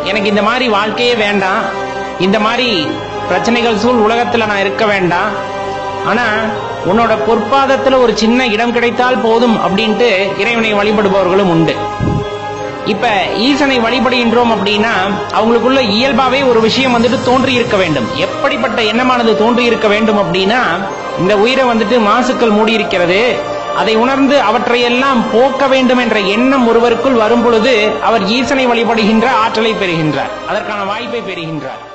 எனக்கு இந்த மாதிரி வாழ்க்கையே வேண்டாம் இந்த மாதிரி பிரச்சனைகள் சூழ் உலகத்துல நான் இருக்க வேண்டாம் ஆனா உன்னோட பொற்பாதத்துல ஒரு சின்ன இடம் கிடைத்தால் போதும் அப்படின்ட்டு இறைவனை வழிபடுபவர்களும் உண்டு இப்ப ஈசனை வழிபடுகின்றோம் அப்படின்னா அவங்களுக்குள்ள இயல்பாவே ஒரு விஷயம் வந்துட்டு தோன்றி இருக்க வேண்டும் எப்படிப்பட்ட எண்ணமானது தோன்றி இருக்க வேண்டும் அப்படின்னா இந்த உயிரை வந்துட்டு மாசுக்கள் மூடி இருக்கிறது அதை உணர்ந்து அவற்றையெல்லாம் போக்க வேண்டும் என்ற எண்ணம் ஒருவருக்குள் வரும் பொழுது அவர் ஈசனை வழிபடுகின்ற ஆற்றலை பெறுகின்றார் அதற்கான வாய்ப்பை பெறுகின்றார்